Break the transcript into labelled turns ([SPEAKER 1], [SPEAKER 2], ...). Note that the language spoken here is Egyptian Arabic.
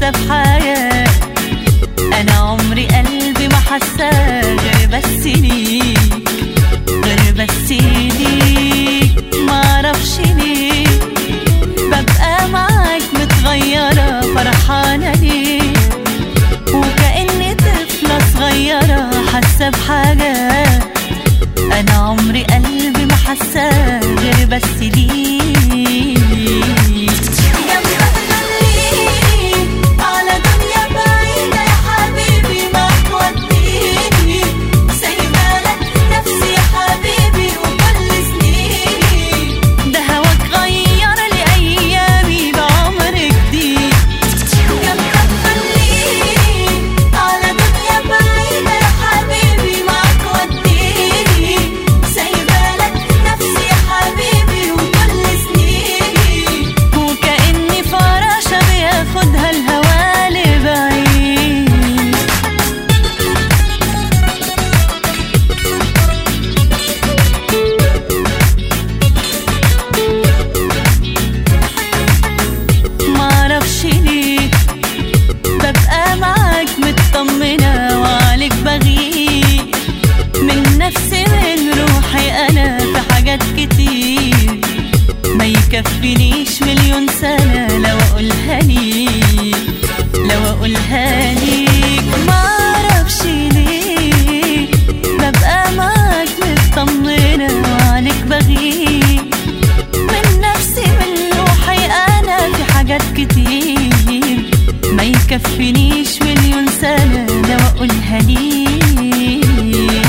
[SPEAKER 1] حاسة بحياة أنا عمري قلبي ما حاسة غير بس ليك غير بس ليك معرفش ليه ببقى معاك متغيرة فرحانة ليه وكأني طفلة صغيرة حاسة بحاجات أنا عمري قلبي ما حاسة غير بس ليك جنبك خليني على دنيا بعيدة يا حبيبي ما توديني سايبالك نفسي يا حبيبي وكل سنيني ده هواك غير لي أيامي بعمر جديد جنبك خليني على دنيا بعيدة يا حبيبي ما توديني سايبالك نفسي يا حبيبي وكل سنيني وكأني فراشة بياخدها الهوا لبعيد معرفش ليه ببقى معاك مطمنة وعليك بغير من نفسي من روحي أنا في حاجات كتير ما يكفينيش مليون سنة لو أقولها ليك لو أقولها ليك معرفش ليه ببقى معاك مطمنة وعليك بغير من نفسي من روحي أنا في حاجات كتير ما يكفينيش مليون سنة لو أقولها ليك